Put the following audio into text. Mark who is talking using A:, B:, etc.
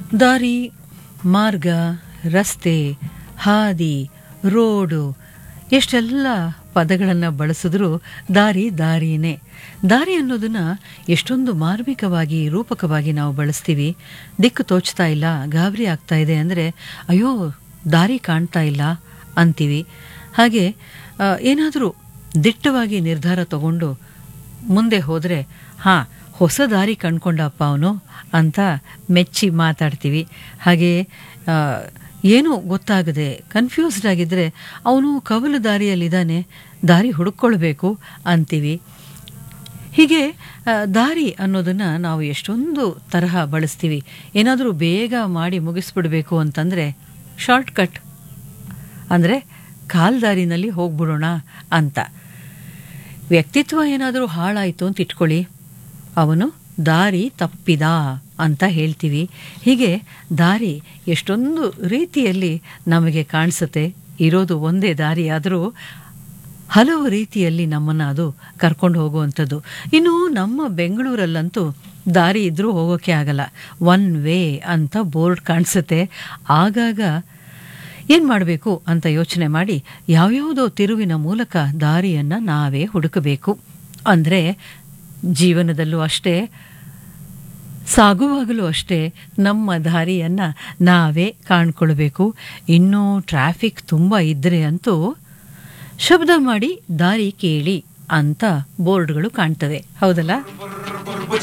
A: ದಾರಿ ಮಾರ್ಗ ರಸ್ತೆ ಹಾದಿ ರೋಡು ಎಷ್ಟೆಲ್ಲ ಪದಗಳನ್ನು ಬಳಸಿದ್ರೂ ದಾರಿ ದಾರಿನೇ ದಾರಿ ಅನ್ನೋದನ್ನ ಎಷ್ಟೊಂದು ಮಾರ್ಮಿಕವಾಗಿ ರೂಪಕವಾಗಿ ನಾವು ಬಳಸ್ತೀವಿ ದಿಕ್ಕು ತೋಚ್ತಾ ಇಲ್ಲ ಗಾಬರಿ ಆಗ್ತಾ ಇದೆ ಅಂದರೆ ಅಯ್ಯೋ ದಾರಿ ಕಾಣ್ತಾ ಇಲ್ಲ ಅಂತೀವಿ ಹಾಗೆ ಏನಾದರೂ ದಿಟ್ಟವಾಗಿ ನಿರ್ಧಾರ ತಗೊಂಡು ಮುಂದೆ ಹೋದರೆ ಹಾಂ ಹೊಸ ದಾರಿ ಕಂಡ್ಕೊಂಡಪ್ಪ ಅವನು ಅಂತ ಮೆಚ್ಚಿ ಮಾತಾಡ್ತೀವಿ ಹಾಗೆ ಆ, ಏನೂ ಗೊತ್ತಾಗದೆ ಕನ್ಫ್ಯೂಸ್ಡ್ ಆಗಿದ್ದರೆ ಅವನು ಕವಲು ದಾರಿಯಲ್ಲಿದ್ದಾನೆ ದಾರಿ ಹುಡುಕೊಳ್ಬೇಕು ಅಂತೀವಿ ಹೀಗೆ ಆ, ದಾರಿ ಅನ್ನೋದನ್ನು ನಾವು ಎಷ್ಟೊಂದು ತರಹ ಬಳಸ್ತೀವಿ ಏನಾದರೂ ಬೇಗ ಮಾಡಿ ಮುಗಿಸ್ಬಿಡ್ಬೇಕು ಅಂತಂದರೆ ಶಾರ್ಟ್ ಕಟ್ ಅಂದರೆ ಕಾಲ್ದಾರಿನಲ್ಲಿ ಹೋಗ್ಬಿಡೋಣ ಅಂತ ವ್ಯಕ್ತಿತ್ವ ಏನಾದರೂ ಹಾಳಾಯಿತು ಅಂತ ಇಟ್ಕೊಳ್ಳಿ ಅವನು ದಾರಿ ತಪ್ಪಿದ ಅಂತ ಹೇಳ್ತೀವಿ ಹೀಗೆ ದಾರಿ ಎಷ್ಟೊಂದು ರೀತಿಯಲ್ಲಿ ನಮಗೆ ಕಾಣಿಸುತ್ತೆ ಇರೋದು ಒಂದೇ ದಾರಿ ಆದರೂ ಹಲವು ರೀತಿಯಲ್ಲಿ ನಮ್ಮನ್ನು ಅದು ಕರ್ಕೊಂಡು ಹೋಗುವಂಥದ್ದು ಇನ್ನು ನಮ್ಮ ಬೆಂಗಳೂರಲ್ಲಂತೂ ದಾರಿ ಇದ್ದರೂ ಹೋಗೋಕ್ಕೆ ಆಗಲ್ಲ ಒನ್ ವೇ ಅಂತ ಬೋರ್ಡ್ ಕಾಣಿಸುತ್ತೆ ಆಗಾಗ ಏನು ಮಾಡಬೇಕು ಅಂತ ಯೋಚನೆ ಮಾಡಿ ಯಾವ್ಯಾವುದೋ ತಿರುವಿನ ಮೂಲಕ ದಾರಿಯನ್ನು ನಾವೇ ಹುಡುಕಬೇಕು ಅಂದರೆ ಜೀವನದಲ್ಲೂ ಅಷ್ಟೇ ಸಾಗುವಾಗಲೂ ಅಷ್ಟೇ ನಮ್ಮ ದಾರಿಯನ್ನು ನಾವೇ ಕಾಣ್ಕೊಳ್ಬೇಕು ಇನ್ನೂ ಟ್ರಾಫಿಕ್ ತುಂಬ ಇದ್ದರೆ ಅಂತೂ ಶಬ್ದ ಮಾಡಿ ದಾರಿ ಕೇಳಿ ಅಂತ ಬೋರ್ಡ್ಗಳು ಕಾಣ್ತವೆ ಹೌದಲ್ಲ